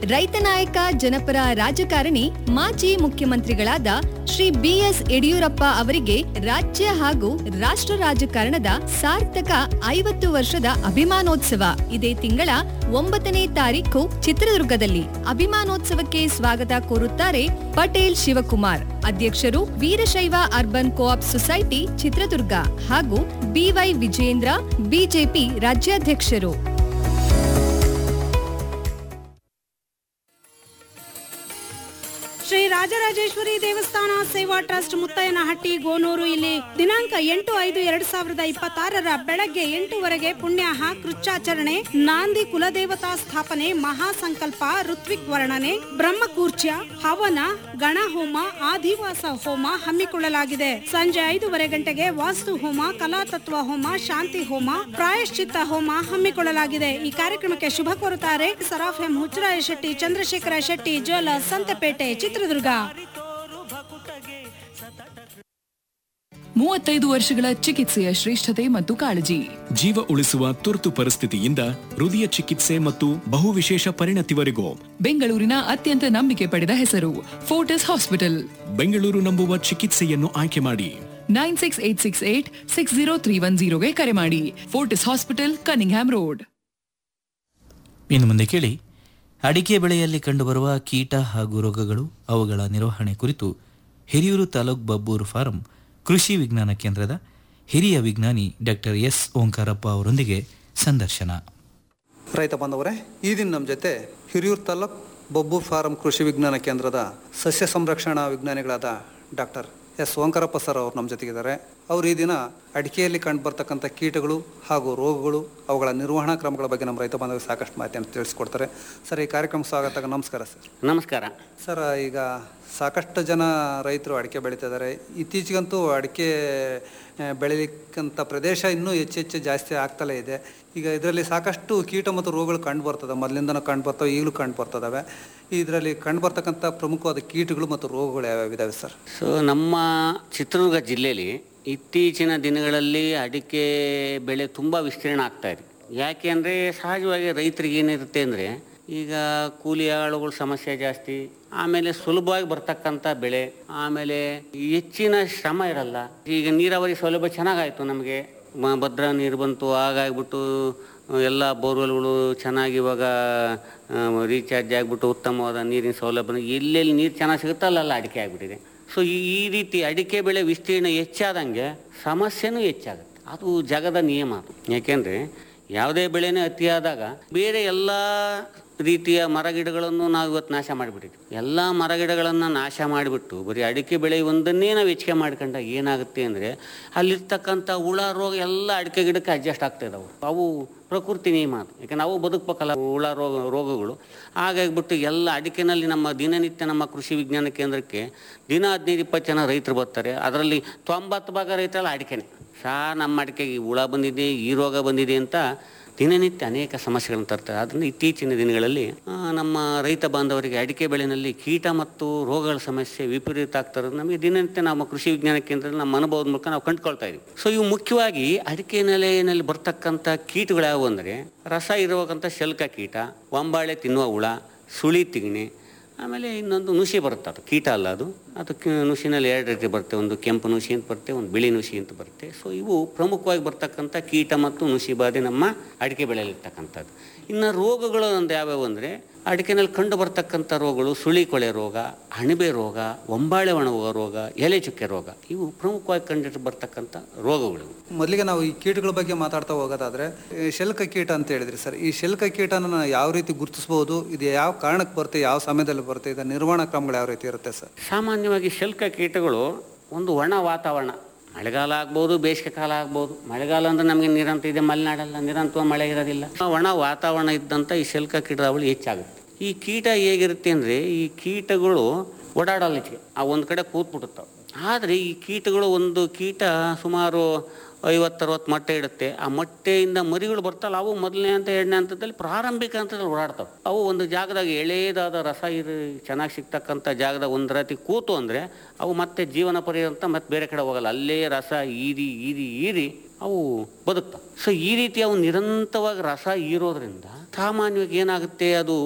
ರೈತ ನಾಯಕ ಜನಪರ ರಾಜಕಾರಣಿ ಮಾಜಿ ಮುಖ್ಯಮಂತ್ರಿಗಳಾದ ಶ್ರೀ ಬಿಎಸ್ ಯಡಿಯೂರಪ್ಪ ಅವರಿಗೆ ರಾಜ್ಯ ಹಾಗೂ ರಾಷ್ಟ್ರ ರಾಜಕಾರಣದ ಸಾರ್ಥಕ ಐವತ್ತು ವರ್ಷದ ಅಭಿಮಾನೋತ್ಸವ ಇದೇ ತಿಂಗಳ ಒಂಬತ್ತನೇ ತಾರೀಖು ಚಿತ್ರದುರ್ಗದಲ್ಲಿ ಅಭಿಮಾನೋತ್ಸವಕ್ಕೆ ಸ್ವಾಗತ ಕೋರುತ್ತಾರೆ ಪಟೇಲ್ ಶಿವಕುಮಾರ್ ಅಧ್ಯಕ್ಷರು Veerashaiva urban co-op society Chitradurga ಹಾಗೂ ಬಿವೈ ವಿಜೇಂದ್ರ ಬಿಜೆಪಿ ರಾಜ್ಯಾಧ್ಯಕ್ಷರು ಶ್ರೀ ರಾಜರಾಜೇಶ್ವರಿ ದೇವಸ್ಥಾನ ಸೇವಾ ಟ್ರಸ್ಟ್ ಮುತ್ತಯ್ಯನಹಟ್ಟಿ ಗೋನೂರು ಇಲ್ಲಿ ದಿನಾಂಕ ಎಂಟು ಐದು ಎರಡ್ ಸಾವಿರದ ಇಪ್ಪತ್ತಾರರ ಬೆಳಗ್ಗೆ ಎಂಟುವರೆಗೆ ಪುಣ್ಯಾಹ ಕೃಚ್ಚಾಚರಣೆ ನಾಂದಿ ಕುಲದೇವತಾ ಸ್ಥಾಪನೆ ಮಹಾಸಂಕಲ್ಪ ಋತ್ವಿಕ್ ವರ್ಣನೆ ಬ್ರಹ್ಮಕೂರ್ಚ್ಯ ಹವನ ಗಣಹೋಮ ಆದಿವಾಸ ಹೋಮ ಹಮ್ಮಿಕೊಳ್ಳಲಾಗಿದೆ ಸಂಜೆ ಐದೂವರೆ ಗಂಟೆಗೆ ವಾಸ್ತು ಹೋಮ ಕಲಾತತ್ವ ಹೋಮ ಶಾಂತಿ ಹೋಮ ಪ್ರಾಯಶ್ಚಿತ್ತ ಹೋಮ ಹಮ್ಮಿಕೊಳ್ಳಲಾಗಿದೆ ಈ ಕಾರ್ಯಕ್ರಮಕ್ಕೆ ಶುಭ ಕೋರುತ್ತಾರೆ ಸರಾಫ್ ಎಂ ಹುಚ್ಚರಾಯ ಶೆಟ್ಟಿ ಚಂದ್ರಶೇಖರ ಶೆಟ್ಟಿ ಜ್ಯುವೆಲರ್ಸ್ ಸಂತೆಪೇಟೆ ಚಿತ್ರದುರ್ಗ ಮೂವತ್ತೈದು ವರ್ಷಗಳ ಚಿಕಿತ್ಸೆಯ ಶ್ರೇಷ್ಠತೆ ಮತ್ತು ಕಾಳಜಿ ಜೀವ ಉಳಿಸುವ ತುರ್ತು ಪರಿಸ್ಥಿತಿಯಿಂದ ಹೃದಯ ಚಿಕಿತ್ಸೆ ಮತ್ತು ಬಹುವಿಶೇಷ ಪರಿಣತಿವರೆಗೂ ಬೆಂಗಳೂರಿನ ಅತ್ಯಂತ ನಂಬಿಕೆ ಪಡೆದ ಹೆಸರು ಫೋರ್ಟಿಸ್ ಹಾಸ್ಪಿಟಲ್ ಬೆಂಗಳೂರು ನಂಬುವ ಚಿಕಿತ್ಸೆಯನ್ನು ಆಯ್ಕೆ ಮಾಡಿ nine six eight six eight six zero three one ಜೀರೋಗೆ ಕರೆ ಮಾಡಿ ಫೋರ್ಟಿಸ್ ಹಾಸ್ಪಿಟಲ್ ಕನಿಂಗ್ಹ್ಯಾಮ್ ರೋಡ್ ಇನ್ನು ಮುಂದೆ ಕೇಳಿ ಅಡಿಕೆ ಬೆಳೆಯಲ್ಲಿ ಕಂಡುಬರುವ ಕೀಟ ಹಾಗೂ ರೋಗಗಳು ಅವುಗಳ ನಿರ್ವಹಣೆ ಕುರಿತು ಹಿರಿಯೂರು ತಾಲೂಕ್ ಬಬ್ಬೂರು ಫಾರಂ ಕೃಷಿ ವಿಜ್ಞಾನ ಕೇಂದ್ರದ ಹಿರಿಯ ವಿಜ್ಞಾನಿ ಡಾಕ್ಟರ್ ಎಸ್ ಓಂಕಾರಪ್ಪ ಅವರೊಂದಿಗೆ ಸಂದರ್ಶನ ರೈತ ಬಾಂಧವರೇ ಈ ದಿನ ನಮ್ಮ ಜೊತೆ ಹಿರಿಯೂರು ತಾಲೂಕ್ ಬೊಬ್ಬೂರ್ ಫಾರಂ ಕೃಷಿ ವಿಜ್ಞಾನ ಕೇಂದ್ರದ ಸಸ್ಯ ಸಂರಕ್ಷಣಾ ವಿಜ್ಞಾನಿಗಳಾದ ಡಾಕ್ಟರ್ ಎಸ್ ಓಂಕಾರಪ್ಪ ಸರ್ ಅವರು ನಮ್ಮ ಜೊತೆಗಿದ್ದಾರೆ ಅವರು ಈ ದಿನ ಅಡಿಕೆಯಲ್ಲಿ ಕಂಡುಬರ್ತಕ್ಕಂಥ ಕೀಟಗಳು ಹಾಗೂ ರೋಗಗಳು ಅವುಗಳ ನಿರ್ವಹಣಾ ಕ್ರಮಗಳ ಬಗ್ಗೆ ನಮ್ಮ ರೈತ ಬಾಂಧವರಿಗೆ ಸಾಕಷ್ಟು ಮಾಹಿತಿಯನ್ನು ತಿಳಿಸ್ಕೊಡ್ತಾರೆ ಸರ್ ಈ ಕಾರ್ಯಕ್ರಮ ಸ್ವಾಗತ ನಮಸ್ಕಾರ ಸರ್ ನಮಸ್ಕಾರ ಸರ್ ಈಗ ಸಾಕಷ್ಟು ಜನ ರೈತರು ಅಡಿಕೆ ಬೆಳೀತಿದ್ದಾರೆ ಇತ್ತೀಚೆಗಂತೂ ಅಡಿಕೆ ಆ, ಬೆಳಿಲಿಕ್ಕಂಥ ಪ್ರದೇಶ ಇನ್ನೂ ಹೆಚ್ಚು ಹೆಚ್ಚು ಜಾಸ್ತಿ ಆಗ್ತಲೇ ಇದೆ ಈಗ ಇದರಲ್ಲಿ ಸಾಕಷ್ಟು ಕೀಟ ಮತ್ತು ರೋಗಗಳು ಕಂಡು ಬರ್ತದೆ ಮೊದಲಿಂದನೂ ಕಂಡು ಬರ್ತವೆ ಈಗಲೂ ಕಂಡು ಬರ್ತದವೆ ಇದರಲ್ಲಿ ಕಂಡು ಬರ್ತಕ್ಕಂಥ ಪ್ರಮುಖವಾದ ಕೀಟಗಳು ಮತ್ತು ರೋಗಗಳು ಯಾವ್ಯಾವ ಇದಾವೆ ಸರ್ ಸೊ ನಮ್ಮ ಚಿತ್ರದುರ್ಗ ಜಿಲ್ಲೆಯಲ್ಲಿ ಇತ್ತೀಚಿನ ದಿನಗಳಲ್ಲಿ ಅಡಿಕೆ ಬೆಳೆ ತುಂಬ ವಿಸ್ತೀರ್ಣ ಆಗ್ತಾ ಇದೆ ಯಾಕೆ ಅಂದರೆ ಸಹಜವಾಗಿ ರೈತರಿಗೆ ಏನಿರುತ್ತೆ ಅಂದರೆ ಈಗ ಕೂಲಿ ಆಳುಗಳ ಸಮಸ್ಯೆ ಜಾಸ್ತಿ ಆಮೇಲೆ ಸುಲಭವಾಗಿ ಬರ್ತಕ್ಕಂಥ ಬೆಳೆ ಆಮೇಲೆ ಹೆಚ್ಚಿನ ಶ್ರಮ ಇರಲ್ಲ ಈಗ ನೀರಾವರಿ ಸೌಲಭ್ಯ ಚೆನ್ನಾಗಾಯಿತು ನಮಗೆ ಮ- ಭದ್ರಾ ನೀರು ಬಂತು ಹಾಗಾಗ್ಬಿಟ್ಟು ಎಲ್ಲ ಬೋರ್ವೆಲ್ಗಳು ಚೆನ್ನಾಗಿ ಇವಾಗ ರೀಚಾರ್ಜ್ ಆಗಿಬಿಟ್ಟು ಉತ್ತಮವಾದ ನೀರಿನ ಸೌಲಭ್ಯ ಎಲ್ಲೆಲ್ಲಿ ನೀರು ಚೆನ್ನಾಗಿ ಸಿಗುತ್ತೋ ಅಲ್ಲೆಲ್ಲ ಅಡಿಕೆ ಆಗಿಬಿಟ್ಟಿದೆ ಸೊ ಈ ಈ ರೀತಿ ಅಡಿಕೆ ಬೆಳೆ ವಿಸ್ತೀರ್ಣ ಹೆಚ್ಚಾದಂಗೆ ಸಮಸ್ಯೆನೂ ಹೆಚ್ಚಾಗುತ್ತೆ ಅದು ಜಗದ ನಿಯಮ ಅದು ಯಾಕೆಂದರೆ ಯಾವುದೇ ಬೆಳೆನೇ ಅತಿಯಾದಾಗ ಬೇರೆ ಎಲ್ಲ ರೀತಿಯ ಮರಗಿಡಗಳನ್ನು ನಾವು ಇವತ್ತು ನಾಶ ಮಾಡಿಬಿಟ್ಟಿದ್ವಿ ಎಲ್ಲ ಮರಗಿಡಗಳನ್ನು ನಾಶ ಮಾಡಿಬಿಟ್ಟು ಬರೀ ಅಡಿಕೆ ಬೆಳೆ ಒಂದನ್ನೇ ನಾವು ಹೆಚ್ಚಿಗೆ ಮಾಡ್ಕೊಂಡಾಗ ಏನಾಗುತ್ತೆ ಅಂದರೆ ಅಲ್ಲಿರ್ತಕ್ಕಂಥ ಹುಳ ರೋಗ ಎಲ್ಲ ಅಡಿಕೆ ಗಿಡಕ್ಕೆ ಅಡ್ಜಸ್ಟ್ ಆಗ್ತಾ ಇದಾವೆ ಅವು ಪ್ರಕೃತಿ ನಿಯಮ ಅದು ಯಾಕೆ ನಾವು ಬದುಕಬೇಕಲ್ಲ ಹುಳ ರೋಗ ರೋಗಗಳು ಹಾಗಾಗಿಬಿಟ್ಟು ಎಲ್ಲ ಅಡಿಕೆನಲ್ಲಿ ನಮ್ಮ ದಿನನಿತ್ಯ ನಮ್ಮ ಕೃಷಿ ವಿಜ್ಞಾನ ಕೇಂದ್ರಕ್ಕೆ ದಿನ ಹದಿನೈದು ಇಪ್ಪತ್ತು ಜನ ರೈತರು ಬರ್ತಾರೆ ಅದರಲ್ಲಿ ತೊಂಬತ್ತು ಭಾಗ ರೈತರೆಲ್ಲ ಅಡಿಕೆನೆ ಶಾ ನಮ್ಮ ಅಡಿಕೆಗೆ ಹುಳ ಬಂದಿದೆ ಈ ರೋಗ ಬಂದಿದೆ ಅಂತ ದಿನನಿತ್ಯ ಅನೇಕ ಸಮಸ್ಯೆಗಳನ್ನು ತರ್ತಾರೆ ಆದ್ದರಿಂದ ಇತ್ತೀಚಿನ ದಿನಗಳಲ್ಲಿ ಆ, ನಮ್ಮ ರೈತ ಬಾಂಧವರಿಗೆ ಅಡಿಕೆ ಬೆಳೆನಲ್ಲಿ ಕೀಟ ಮತ್ತು ರೋಗಗಳ ಸಮಸ್ಯೆ ವಿಪರೀತ ಆಗ್ತಾ ಇರೋದು ನಮಗೆ ದಿನನಿತ್ಯ ನಮ್ಮ ಕೃಷಿ ವಿಜ್ಞಾನ ಕೇಂದ್ರದಲ್ಲಿ ನಮ್ಮ ಅನುಭವದ ಮೂಲಕ ನಾವು ಕಂಡುಕೊಳ್ತಾ ಇದ್ದೀವಿ ಸೊ ಇವು ಮುಖ್ಯವಾಗಿ ಅಡಿಕೆ ನೆಲೆಯಲ್ಲಿ ಬರ್ತಕ್ಕಂಥ ಕೀಟಗಳು ಯಾವುವು ಅಂದರೆ ರಸ ಇರುವಂಥ ಶಲ್ಕ ಕೀಟ ಒಂಬಾಳೆ ತಿನ್ನುವ ಹುಳ ಸುಳಿ ತಿಗಣೆ ಆಮೇಲೆ ಇನ್ನೊಂದು ನುಸಿ ಬರುತ್ತೆ ಅದು ಕೀಟ ಅಲ್ಲ ಅದು ಅದು ಕ- ನುಸಿನಲ್ಲಿ ಎರಡು ರೀತಿ ಬರುತ್ತೆ ಒಂದು ಕೆಂಪು ನುಸಿ ಅಂತ ಬರುತ್ತೆ ಒಂದು ಬಿಳಿ ನುಸಿ ಅಂತ ಬರುತ್ತೆ ಸೊ ಇವು ಪ್ರಮುಖವಾಗಿ ಬರ್ತಕ್ಕಂಥ ಕೀಟ ಮತ್ತು ನುಸಿ ಬಾಧೆ ನಮ್ಮ ಅಡಿಕೆ ಬೆಳೆಯಲ್ಲಿರ್ತಕ್ಕಂಥದ್ದು ಇನ್ನು ರೋಗಗಳು ಒಂದು ಯಾವ್ಯಾವು ಅಂದರೆ ಅಡಿಕೆನಲ್ಲಿ ಕಂಡು ಬರ್ತಕ್ಕಂಥ ರೋಗಗಳು ಸುಳಿ ಕೊಳೆ ರೋಗ ಅಣಬೆ ರೋಗ ಒಂಬಾಳೆ ಒಣಗುವ ರೋಗ ಎಲೆ ಚುಕ್ಕೆ ರೋಗ ಇವು ಪ್ರಮುಖವಾಗಿ ಕಂಡು ಬರ್ತಕ್ಕಂಥ ರೋಗಗಳು ಮೊದಲಿಗೆ ನಾವು ಈ ಕೀಟಗಳ ಬಗ್ಗೆ ಮಾತಾಡ್ತಾ ಹೋಗೋದಾದ್ರೆ ಈ ಶಲ್ಕ ಕೀಟ ಅಂತ ಹೇಳಿದ್ರಿ ಸರ್ ಈ ಶಲ್ಕ ಕೀಟನ ನಾವು ಯಾವ ರೀತಿ ಗುರುತಿಸಬಹುದು ಇದು ಯಾವ ಕಾರಣಕ್ಕೆ ಬರುತ್ತೆ ಯಾವ ಸಮಯದಲ್ಲಿ ಬರುತ್ತೆ ಇದರ ನಿರ್ವಹಣಾ ಕ್ರಮಗಳು ಯಾವ ರೀತಿ ಇರುತ್ತೆ ಸರ್ ಸಾಮಾನ್ಯವಾಗಿ ಶಲ್ಕ ಕೀಟಗಳು ಒಂದು ಒಣ ವಾತಾವರಣ ಮಳೆಗಾಲ ಆಗ್ಬೋದು ಬೇಸಿಗೆ ಕಾಲ ಆಗ್ಬೋದು ಮಳೆಗಾಲ ಅಂದ್ರೆ ನಮಗೆ ನಿರಂತರ ಇದೆ ಮಲೆನಾಡಲ್ಲ ನಿರಂತರ ಮಳೆ ಇರೋದಿಲ್ಲ ಒಣ ವಾತಾವರಣ ಇದ್ದಂಥ ಈ ಶಲ್ಕ ಕೀಟದಾವಳಿ ಹೆಚ್ಚಾಗುತ್ತೆ ಈ ಕೀಟ ಹೇಗಿರುತ್ತೆ ಅಂದರೆ ಈ ಕೀಟಗಳು ಓಡಾಡಲ್ಲ ಹೆಚ್ಚಿಗೆ ಆ ಒಂದು ಕಡೆ ಕೂತ್ಬಿಡುತ್ತವೆ ಆದರೆ ಈ ಕೀಟಗಳು ಒಂದು ಕೀಟ ಸುಮಾರು ಐವತ್ತರವತ್ತು ಮೊಟ್ಟೆ ಇಡುತ್ತೆ ಆ ಮೊಟ್ಟೆಯಿಂದ ಮರಿಗಳು ಬರ್ತಲ್ಲ ಅವು ಮೊದಲನೇ ಹಂತ ಎರಡನೇ ಹಂತದಲ್ಲಿ ಪ್ರಾರಂಭಿಕ ಹಂತದಲ್ಲಿ ಓಡಾಡ್ತವೆ ಅವು ಒಂದು ಜಾಗದಾಗ ಎಳೆಯದಾದ ರಸ ಇರು ಚೆನ್ನಾಗಿ ಸಿಗ್ತಕ್ಕಂಥ ಜಾಗದಾಗ ಒಂದು ರಾತಿ ಕೂತು ಅಂದರೆ ಅವು ಮತ್ತೆ ಜೀವನ ಪರ್ಯಂತ ಮತ್ತೆ ಬೇರೆ ಕಡೆ ಹೋಗಲ್ಲ ಅಲ್ಲೇ ರಸ ಈರಿ ಈರಿ ಈರಿ ಅವು ಬದುಕ್ತವೆ ಸೊ ಈ ರೀತಿ ಅವು ನಿರಂತರವಾಗಿ ರಸ ಈರೋದ್ರಿಂದ ಸಾಮಾನ್ಯವಾಗಿ ಏನಾಗುತ್ತೆ ಅದು